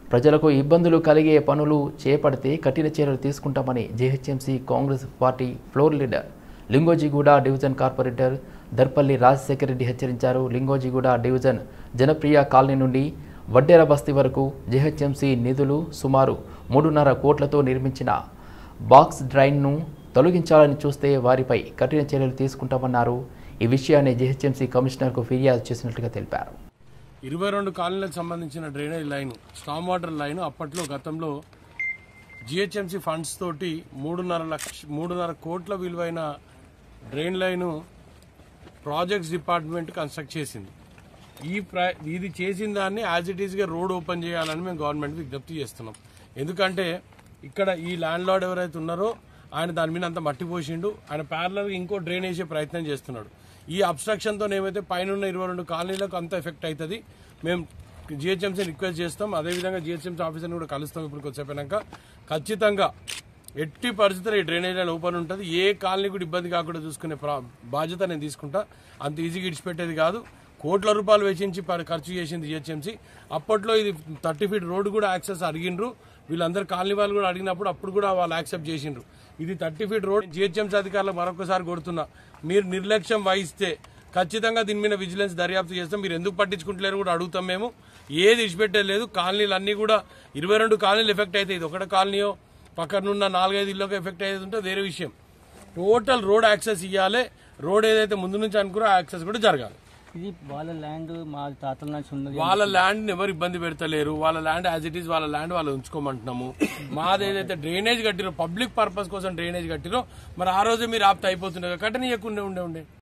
ప్రజలకు ఇబ్బందులు కలిగే పనులు చేపడితే కఠిన చర్యలు తీసుకుంటామని GHMC Congress party floor leader Lingojiguda division corporator Darpalli Rajasekhara Reddy హెచ్చరించారు లింగోజిగూడ డివిజన్ జనప్రియ కాలనీ నుండి వడ్డేర బస్తీ వరకు జేహెచ్ఎంసీ నిధులు సుమారు మూడున్నర కోట్లతో నిర్మించిన బాక్స్ డ్రైన్ను తొలగించాలని చూస్తే వారిపై కఠిన చర్యలు తీసుకుంటామన్నారు ఈ విషయాన్ని జేహెచ్ఎంసీ కమిషనర్కు ఫిర్యాదు చేసినట్లుగా తెలిపారు ఇరవై రెండు కాలనీలకు సంబంధించిన drainage line storm water line అప్పట్లో గతంలో జిహెచ్ఎంసీ ఫండ్స్ తోటి మూడున్నర లక్ష మూడున్నర కోట్ల విలువైన drain line projects department construct చేసింది ఈ ప్ర ఇది చేసిన దాన్ని యాజ్ ఇట్ ఈస్గా రోడ్ ఓపెన్ చేయాలని మేము గవర్నమెంట్ విజ్ఞప్తి చేస్తున్నాం ఎందుకంటే ఇక్కడ ఈ ల్యాండ్ లార్డ్ ఎవరైతే ఉన్నారో ఆయన దాని మీద అంత మట్టి పోసిండు ఆయన ప్యారలర్గా ఇంకో డ్రైన్ వేసే ప్రయత్నం చేస్తున్నాడు ఈ అబ్స్ట్రక్షన్తో ఏమైతే పైన ఉన్న ఇరవై రెండు కాలనీలకు అంత ఎఫెక్ట్ అవుతుంది మేము జిహెచ్ఎంసీ రిక్వెస్ట్ చేస్తాం అదేవిధంగా జిహెచ్ఎంసీ ఆఫీసర్ని కూడా కలుస్తాం ఇప్పుడు కొద్దిసేపైనాక ఖచ్చితంగా ఎట్టి పరిస్థితుల్లో ఈ డ్రైనేజ్ లైన్ ఓపెన్ ఉంటుంది ఏ కాలనీ కూడా ఇబ్బంది కాకుండా చూసుకునే ప్రా- బాధ్యత నేను తీసుకుంటా అంత ఈజీగా ఇడిచిపెట్టేది కాదు కోట్ల రూపాయలు వెచ్చించి ప- ఖర్చు చేసింది జిహెచ్ఎంసీ అప్పట్లో ఇది థర్టీ ఫీట్ రోడ్డు కూడా యాక్సెస్ అడిగినరు వీళ్ళందరూ కాలనీ వాళ్ళు కూడా అడిగినప్పుడు అప్పుడు కూడా వాళ్ళు యాక్సెప్ట్ చేసిండ్రు ఇది థర్టీ ఫీట్ రోడ్ జిహెచ్ఎంసీ అధికారులకు మరొకసారి కొడుతున్నా మీరు నిర్లక్ష్యం వహిస్తే ఖచ్చితంగా దీని మీద విజిలెన్స్ దర్యాప్తు చేస్తాం మీరు ఎందుకు పట్టించుకుంటలేరు కూడా అడుగుతాం మేము ఏది ఇచ్చిపెట్టలేదు కాలనీలు అన్నీ కూడా ఇరవై రెండు కాలనీలు ఎఫెక్ట్ అవుతాయి ఇది ఒకటే కాలనీయో పక్కనున్న నాలుగైదు ఇళ్ళకి ఎఫెక్ట్ అయ్యేది ఉంటే వేరే విషయం టోటల్ రోడ్ యాక్సెస్ ఇవ్వాలి రోడ్ ఏదైతే ముందు నుంచి అనుకురో ఆ యాక్సెస్ కూడా జరగాలి ఇది వాళ్ళ ల్యాండ్ మా తాతల నుంచి ఉన్నది వాళ్ళ ల్యాండ్ ఎవరు ఇబ్బంది పెడతలేరు వాళ్ళ ల్యాండ్ యాజ్ ఇట్ ఈస్ వాళ్ళ ల్యాండ్ వాళ్ళు ఉంచుకోమంటున్నాము మాది ఏదైతే డ్రైనేజ్ కట్టిరో పబ్లిక్ పర్పస్ కోసం డ్రైనేజ్ కట్టిరో మరి ఆ రోజు మీరు ఆప్త అయిపోతుండే కట్టనీయకుండా ఉండే ఉండే